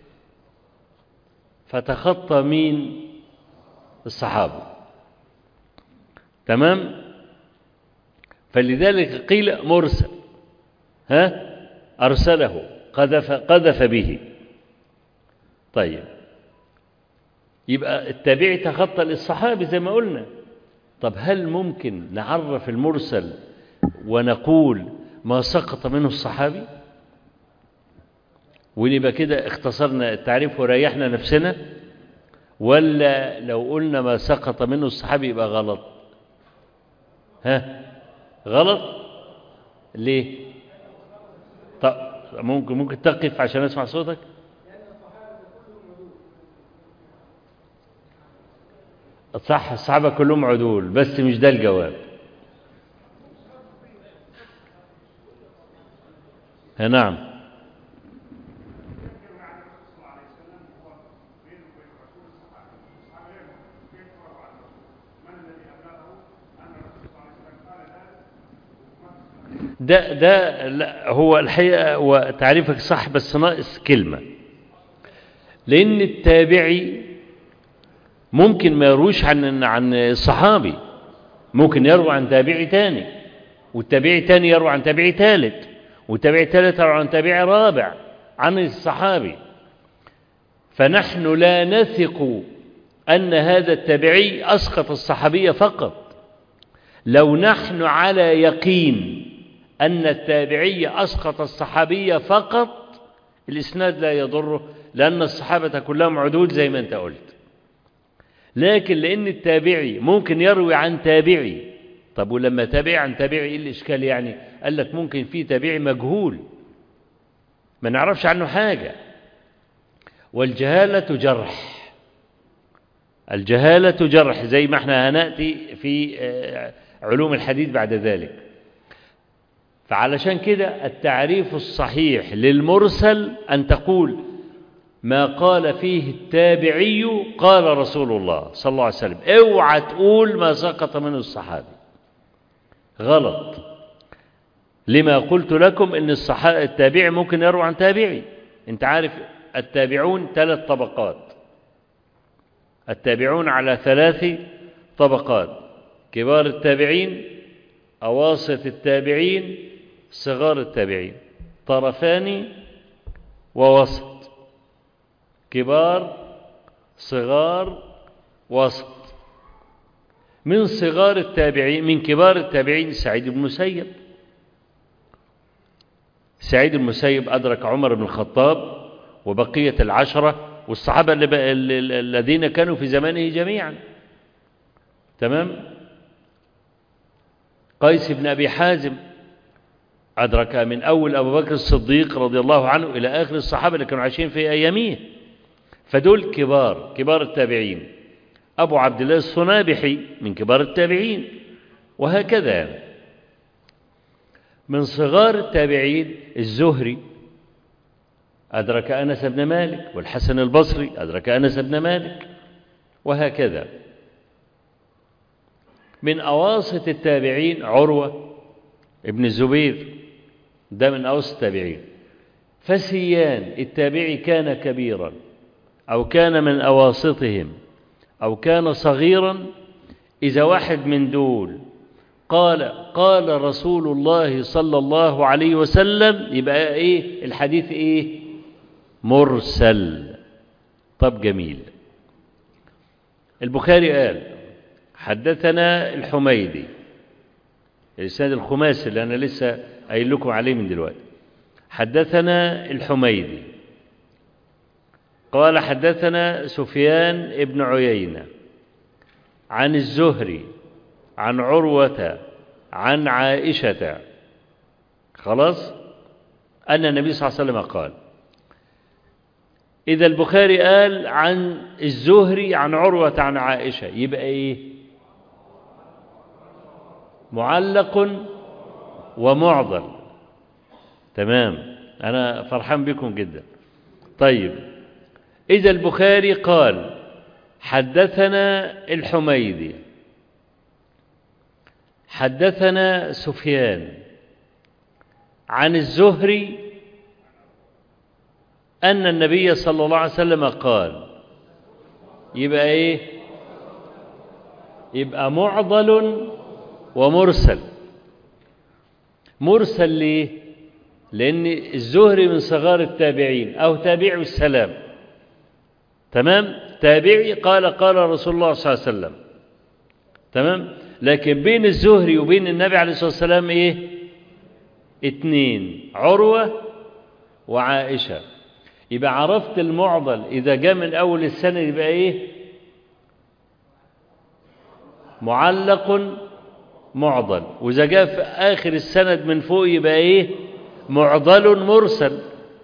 فتخطى مين الصحابة تمام فلذلك قيل مرسل ها أرسله قذف, قذف به طيب يبقى التابعي تخطى للصحابي زي ما قلنا طب هل ممكن نعرف المرسل ونقول ما سقط منه الصحابي ونبقى كده اختصرنا التعريف وريحنا نفسنا ولا لو قلنا ما سقط منه الصحابي يبقى غلط ها غلط ليه طب ممكن ممكن تقف عشان اسمع صوتك صح الصحابة كلهم عدول بس مش ده الجواب نعم ده ده لا هو الحقيقة وتعريفك صح بس ناقص كلمة لأن التابعي ممكن ما يرويش عن عن الصحابي ممكن يروي عن تابعي تاني والتابعي تاني يروي عن تابعي ثالث وتابعي ثالث يروي عن تابعي رابع عن الصحابي فنحن لا نثق أن هذا التابعي أسقط الصحابية فقط لو نحن على يقين أن التابعي أسقط الصحابية فقط الإسناد لا يضره لأن الصحابة كلهم عدول زي ما أنت قلت لكن لأن التابعي ممكن يروي عن تابعي طب ولما تابعي عن تابعي إيه الإشكال يعني قال لك ممكن في تابعي مجهول ما نعرفش عنه حاجة والجهالة جرح الجهالة جرح زي ما احنا هنأتي في علوم الحديث بعد ذلك فعلشان كده التعريف الصحيح للمرسل أن تقول ما قال فيه التابعي قال رسول الله صلى الله عليه وسلم اوعى تقول ما سقط منه الصحابي غلط لما قلت لكم ان التابعي ممكن يروي عن تابعي انت عارف التابعون ثلاث طبقات التابعون على ثلاث طبقات كبار التابعين أواسط التابعين صغار التابعين طرفان ووسط كبار صغار وسط من صغار التابعين من كبار التابعين سعيد بن المسيب سعيد بن المسيب أدرك عمر بن الخطاب وبقية العشرة والصحابة الذين كانوا في زمانه جميعا تمام قيس بن أبي حازم أدرك من أول أبو بكر الصديق رضي الله عنه إلى آخر الصحابة اللي كانوا عايشين في أياميه فدول كبار كبار التابعين أبو عبد الله الصنابحي من كبار التابعين وهكذا من صغار التابعين الزهري أدرك أنس بن مالك والحسن البصري أدرك أنس بن مالك وهكذا من أواسط التابعين عروة ابن الزبير ده من أواسط التابعين فسيان التابعي كان كبيرا أو كان من أواسطهم أو كان صغيرا إذا واحد من دول قال قال رسول الله صلى الله عليه وسلم يبقى إيه الحديث إيه مرسل طب جميل البخاري قال حدثنا الحميدي الإسناد الخماسي اللي أنا لسه قايل لكم عليه من دلوقتي حدثنا الحميدي قال حدثنا سفيان ابن عيينة عن الزهري عن عروة عن عائشة خلاص أن النبي صلى الله عليه وسلم قال إذا البخاري قال عن الزهري عن عروة عن عائشة يبقى إيه معلق ومعضل تمام أنا فرحان بكم جدا طيب إذا البخاري قال حدثنا الحميدي حدثنا سفيان عن الزهري أن النبي صلى الله عليه وسلم قال يبقى إيه يبقى معضل ومرسل مرسل ليه لأن الزهري من صغار التابعين أو تابع السلام تمام تابعي قال قال رسول الله صلى الله عليه وسلم تمام لكن بين الزهري وبين النبي عليه الصلاة والسلام إيه اتنين عروة وعائشة يبقى عرفت المعضل إذا جاء من أول السنة يبقى إيه معلق معضل وإذا جاء في آخر السند من فوق يبقى إيه معضل مرسل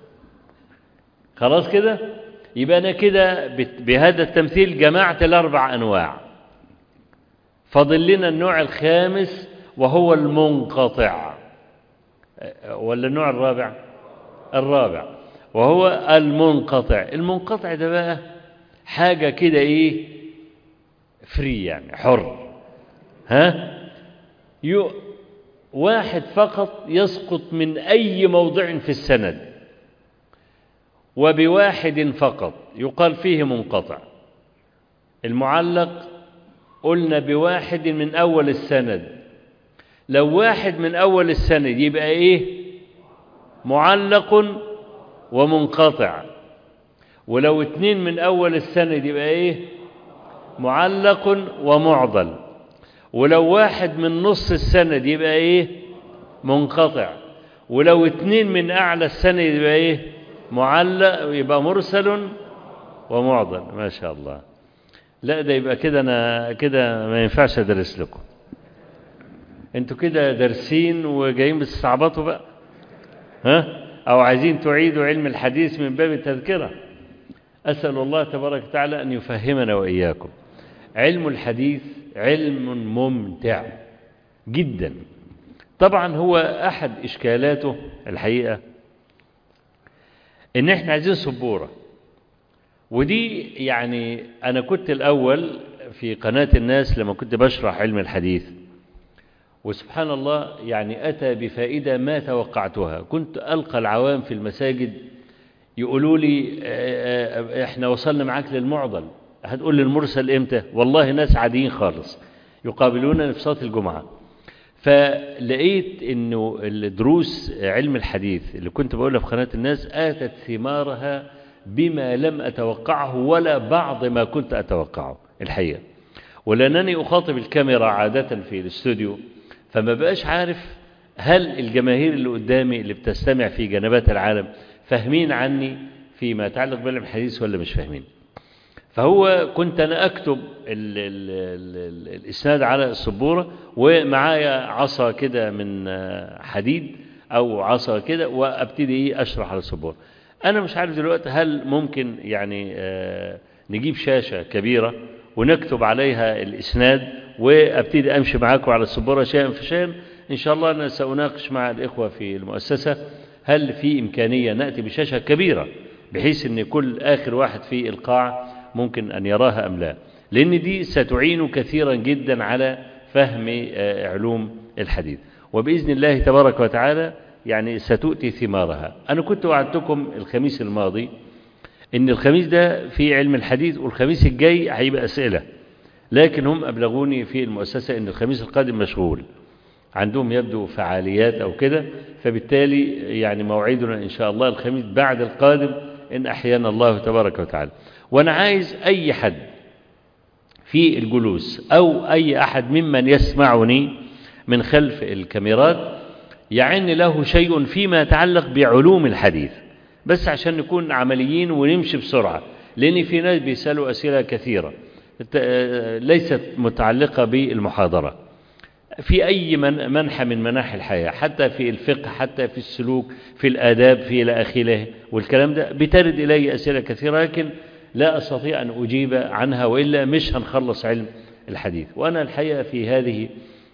خلاص كده يبقى أنا كده بهذا التمثيل جمعت الأربع أنواع فاضل لنا النوع الخامس وهو المنقطع ولا النوع الرابع الرابع وهو المنقطع المنقطع ده بقى حاجة كده ايه فري يعني حر ها يو واحد فقط يسقط من أي موضع في السند وبواحد فقط يقال فيه منقطع المعلق قلنا بواحد من أول السند لو واحد من أول السند يبقى إيه معلق ومنقطع ولو اتنين من أول السند يبقى إيه معلق ومعضل ولو واحد من نص السند يبقى إيه منقطع ولو اتنين من أعلى السند يبقى إيه معلق يبقى مرسل ومعضل ما شاء الله لا ده يبقى كده أنا كده ما ينفعش أدرس لكم انتوا كده دارسين وجايين بتستعبطوا بقى ها أو عايزين تعيدوا علم الحديث من باب التذكرة أسأل الله تبارك وتعالى أن يفهمنا وإياكم علم الحديث علم ممتع جدا طبعا هو أحد إشكالاته الحقيقة إن إحنا عايزين سبورة ودي يعني أنا كنت الأول في قناة الناس لما كنت بشرح علم الحديث وسبحان الله يعني أتى بفائدة ما توقعتها كنت ألقى العوام في المساجد يقولوا لي احنا وصلنا معاك للمعضل هتقول لي المرسل امتى والله ناس عاديين خالص يقابلونا في صلاة الجمعة فلقيت انه الدروس علم الحديث اللي كنت بقولها في قناة الناس آتت ثمارها بما لم أتوقعه ولا بعض ما كنت أتوقعه الحقيقة ولأنني أخاطب الكاميرا عادة في الاستوديو فما بقاش عارف هل الجماهير اللي قدامي اللي بتستمع في جنبات العالم فاهمين عني فيما يتعلق بعلم الحديث ولا مش فاهمين فهو كنت أنا أكتب ال ال ال الإسناد على السبورة ومعايا عصا كده من حديد أو عصا كده وأبتدي إيه أشرح على السبورة أنا مش عارف دلوقتي هل ممكن يعني آه نجيب شاشة كبيرة ونكتب عليها الإسناد وأبتدي أمشي معاكم على السبورة شيئا فشيئا إن شاء الله أنا سأناقش مع الإخوة في المؤسسة هل في إمكانية نأتي بشاشة كبيرة بحيث أن كل آخر واحد في القاعة ممكن أن يراها أم لا لأن دي ستعين كثيرا جدا على فهم علوم الحديث وبإذن الله تبارك وتعالى يعني ستؤتي ثمارها أنا كنت وعدتكم الخميس الماضي إن الخميس ده في علم الحديث والخميس الجاي هيبقى أسئلة لكن هم أبلغوني في المؤسسة إن الخميس القادم مشغول عندهم يبدو فعاليات أو كده فبالتالي يعني موعدنا إن شاء الله الخميس بعد القادم إن أحيانا الله تبارك وتعالى وأنا عايز أي حد في الجلوس أو أي أحد ممن يسمعني من خلف الكاميرات يعني له شيء فيما يتعلق بعلوم الحديث بس عشان نكون عمليين ونمشي بسرعة لأن في ناس بيسألوا أسئلة كثيرة ليست متعلقة بالمحاضرة في أي من منحى من مناحي الحياة حتى في الفقه حتى في السلوك في الآداب في إلى آخره والكلام ده بترد إلي أسئلة كثيرة لكن لا أستطيع أن أجيب عنها وإلا مش هنخلص علم الحديث وأنا الحقيقة في هذه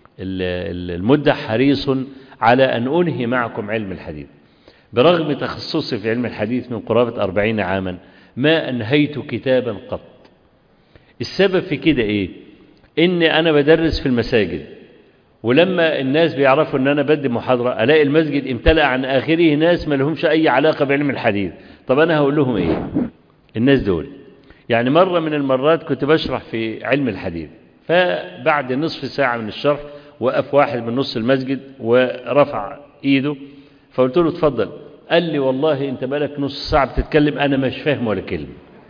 المدة حريص على أن أنهي معكم علم الحديث برغم تخصصي في علم الحديث من قرابة أربعين عاما ما أنهيت كتابا قط السبب في كده إيه إن أنا بدرس في المساجد ولما الناس بيعرفوا ان انا بدي محاضرة الاقي المسجد امتلأ عن اخره ناس ما لهمش اي علاقة بعلم الحديث طب انا هقول لهم ايه الناس دول يعني مرة من المرات كنت بشرح في علم الحديث فبعد نصف ساعة من الشرح وقف واحد من نص المسجد ورفع ايده فقلت له اتفضل قال لي والله انت بقالك نص ساعة بتتكلم انا مش فاهم ولا كلمة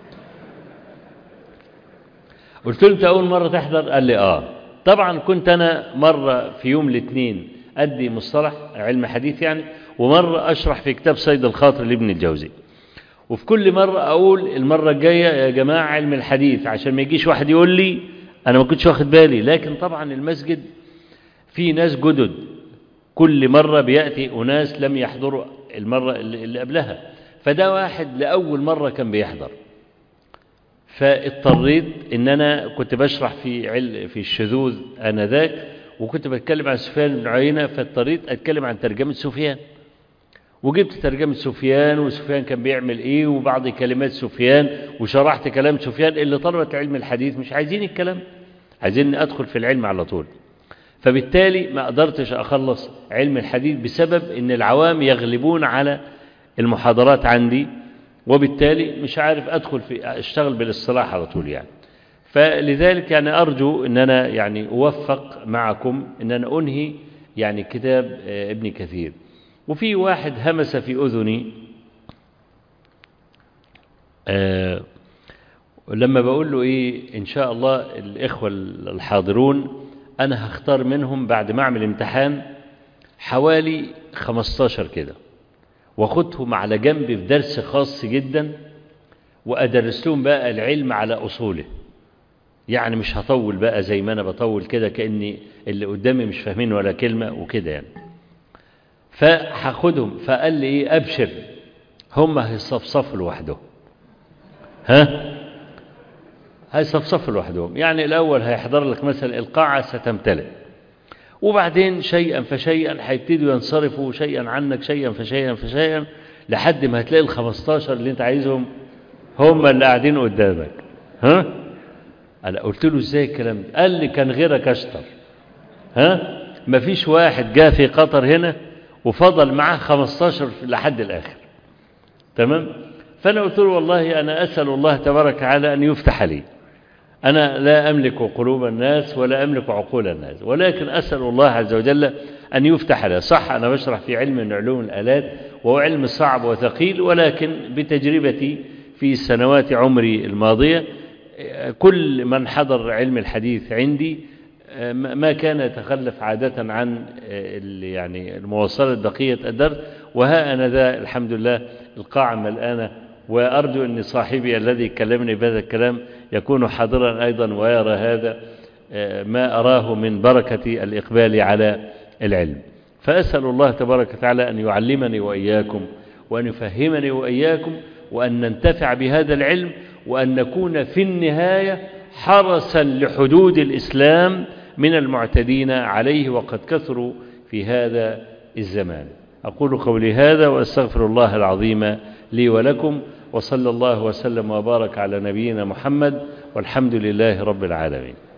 قلت له انت اول مرة تحضر قال لي اه طبعا كنت أنا مرة في يوم الاثنين أدي مصطلح علم حديث يعني ومرة أشرح في كتاب صيد الخاطر لابن الجوزي وفي كل مرة أقول المرة الجاية يا جماعة علم الحديث عشان ما يجيش واحد يقول لي أنا ما كنتش واخد بالي لكن طبعا المسجد في ناس جدد كل مرة بيأتي أناس لم يحضروا المرة اللي قبلها فده واحد لأول مرة كان بيحضر فاضطريت ان انا كنت بشرح في عل في الشذوذ انذاك وكنت بتكلم عن سفيان بن عيينه فاضطريت اتكلم عن ترجمه سفيان وجبت ترجمه سفيان وسفيان كان بيعمل ايه وبعض كلمات سفيان وشرحت كلام سفيان اللي طلبت علم الحديث مش عايزين الكلام عايزين ادخل في العلم على طول فبالتالي ما قدرتش اخلص علم الحديث بسبب ان العوام يغلبون على المحاضرات عندي وبالتالي مش عارف أدخل في أشتغل بالاصطلاح على طول يعني فلذلك يعني أرجو أن أنا يعني أوفق معكم أن أنا أنهي يعني كتاب ابن كثير وفي واحد همس في أذني آه لما بقول له إيه إن شاء الله الإخوة الحاضرون أنا هختار منهم بعد ما أعمل امتحان حوالي 15 كده واخدهم على جنب في درس خاص جدا وأدرس لهم بقى العلم على أصوله يعني مش هطول بقى زي ما أنا بطول كده كأني اللي قدامي مش فاهمين ولا كلمة وكده يعني فهاخدهم فقال لي إيه أبشر هم هيصفصفوا لوحدهم ها هيصفصفوا لوحدهم يعني الأول هيحضر لك مثلا القاعة ستمتلئ وبعدين شيئا فشيئا هيبتدوا ينصرفوا شيئا عنك شيئا فشيئا فشيئا لحد ما هتلاقي ال 15 اللي انت عايزهم هم اللي قاعدين قدامك ها انا قلت له ازاي الكلام ده قال لي كان غيرك اشطر ها مفيش واحد جاء في قطر هنا وفضل معاه 15 لحد الاخر تمام فانا قلت له والله انا اسال الله تبارك وتعالى ان يفتح لي أنا لا أملك قلوب الناس ولا أملك عقول الناس ولكن أسأل الله عز وجل أن يفتح لي صح أنا بشرح في علم من علوم الآلات وهو علم صعب وثقيل ولكن بتجربتي في سنوات عمري الماضية كل من حضر علم الحديث عندي ما كان يتخلف عادة عن يعني المواصلة بقية الدرس وها أنا ذا الحمد لله القاعة ملآنة وأرجو أن صاحبي الذي كلمني بهذا الكلام يكون حاضرا أيضا ويرى هذا ما أراه من بركة الإقبال على العلم فأسأل الله تبارك وتعالى أن يعلمني وإياكم وأن يفهمني وإياكم وأن ننتفع بهذا العلم وأن نكون في النهاية حرسا لحدود الإسلام من المعتدين عليه وقد كثروا في هذا الزمان أقول قولي هذا وأستغفر الله العظيم لي ولكم وصلى الله وسلم وبارك على نبينا محمد والحمد لله رب العالمين